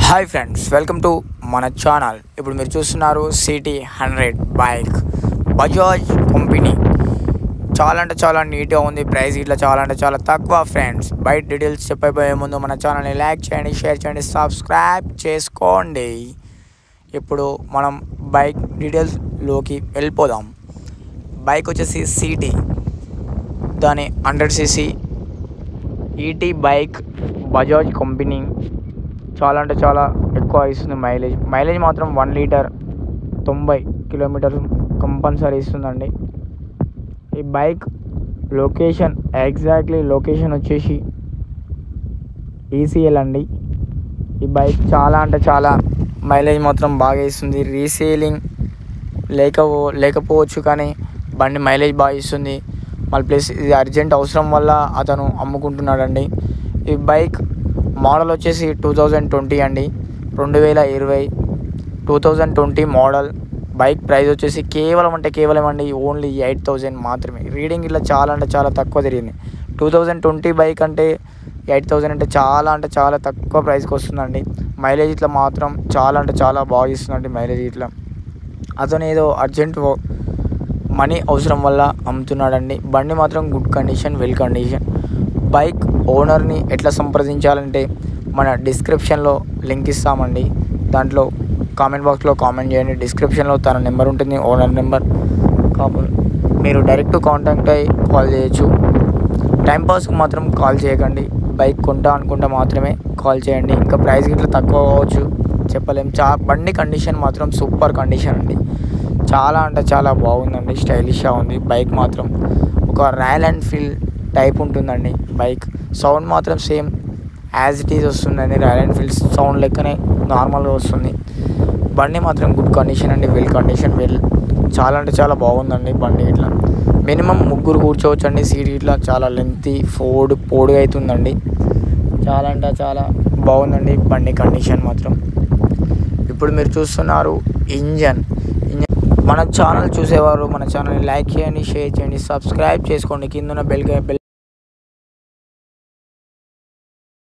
hi friends welcome to మన channel ఇప్పుడు మీరు చూస్తున్నారు CT hundred bike Bajaj company చాలా అంటే చాలా నీట్గా ఉంది ప్రైస్ ఇట్లా చాలా అంటే చాలా తక్కువ ఫ్రెండ్స్ బైక్ డీటెయిల్స్ చెప్పబోయే ముందు మన ఛానల్ని లైక్ చేయండి షేర్ చేయండి సబ్స్క్రైబ్ చేసుకోండి ఇప్పుడు మనం బైక్ డీటెయిల్స్లోకి వెళ్ళిపోదాం బైక్ వచ్చేసి సిటీ దాని hundred CC ET bike Bajaj company చాలా అంటే చాలా ఎక్కువ ఇస్తుంది మైలేజ్ మైలేజ్ మాత్రం వన్ లీటర్ తొంభై కిలోమీటర్ కంపల్సరీ ఇస్తుందండి ఈ బైక్ లొకేషన్ ఎగ్జాక్ట్లీ లొకేషన్ వచ్చేసి ఈసీఎల్ అండి ఈ బైక్ చాలా అంటే చాలా మైలేజ్ మాత్రం బాగా ఇస్తుంది రీసేలింగ్ లేకపో లేకపోవచ్చు కానీ బండి మైలేజ్ బాగా ఇస్తుంది మళ్ళీ ప్లస్ ఇది అర్జెంట్ అవసరం వల్ల అతను అమ్ముకుంటున్నాడండి ఈ బైక్ మోడల్ వచ్చేసి టూ థౌజండ్ ట్వంటీ అండి రెండు వేల ఇరవై two thousand twenty model bike price వచ్చేసి కేవలం అంటే కేవలం అండి ఓన్లీ ఎయిట్ థౌజండ్ మాత్రమే రీడింగ్ ఇట్లా చాలా అంటే చాలా తక్కువ తిరిగింది టూ థౌజండ్ ట్వంటీ బైక్ అంటే ఎయిట్ థౌజండ్ అంటే చాలా అంటే చాలా తక్కువ ప్రైస్కి వస్తుందండి మైలేజ్ ఇట్లా మాత్రం చాలా అంటే చాలా బాగా ఇస్తుందండి మైలేజ్ ఇట్లా అతను ఏదో అర్జెంట్ మనీ అవసరం వల్ల అమ్ముతున్నాడండి బండి మాత్రం good condition well condition bike ఓనర్ని ఎట్లా సంప్రదించాలంటే మన డిస్క్రిప్షన్లో లింక్ ఇస్తామండి దాంట్లో కామెంట్ బాక్స్లో కామెంట్ చేయండి డిస్క్రిప్షన్లో తన నెంబర్ ఉంటుంది ఓనర్ నెంబర్ కాకపోతే మీరు డైరెక్ట్ కాంటాక్ట్ అయ్యి కాల్ చేయొచ్చు టైంపాస్కి మాత్రం కాల్ చేయకండి బైక్ కొంటా అనుకుంటే మాత్రమే కాల్ చేయండి ఇంకా ప్రైస్ ఇట్లా తక్కువ కావచ్చు చెప్పలేం చా బండి కండిషన్ మాత్రం సూపర్ కండిషన్ అండి చాలా అంటే చాలా బాగుందండి స్టైలిష్గా ఉంది బైక్ మాత్రం ఒక రాయల్ ఎన్ఫీల్డ్ టైప్ ఉంటుందండి బైక్ సౌండ్ మాత్రం సేమ్ యాజ్ ఇట్ ఈజ్ వస్తుందండి రాయల్ ఎన్ఫీల్డ్ సౌండ్ లెక్కనే నార్మల్గా వస్తుంది బండి మాత్రం గుడ్ కండిషన్ అండి వెల్ కండిషన్ వెల్ చాలా అంటే చాలా బాగుందండి బండి ఇట్లా మినిమం ముగ్గురు కూర్చోవచ్చు అండి సీట్ ఇట్లా చాలా లెంతీ ఫోర్డ్ పొడుగా అవుతుందండి చాలా అంటే చాలా బాగుందండి బండి కండిషన్ మాత్రం ఇప్పుడు మీరు చూస్తున్నారు ఇంజన్ ఇంజన్ మన ఛానల్ చూసేవారు మన ఛానల్ని లైక్ చేయండి షేర్ చేయండి సబ్స్క్రైబ్ చేసుకోండి కింద ఉన్న బెల్ బెల్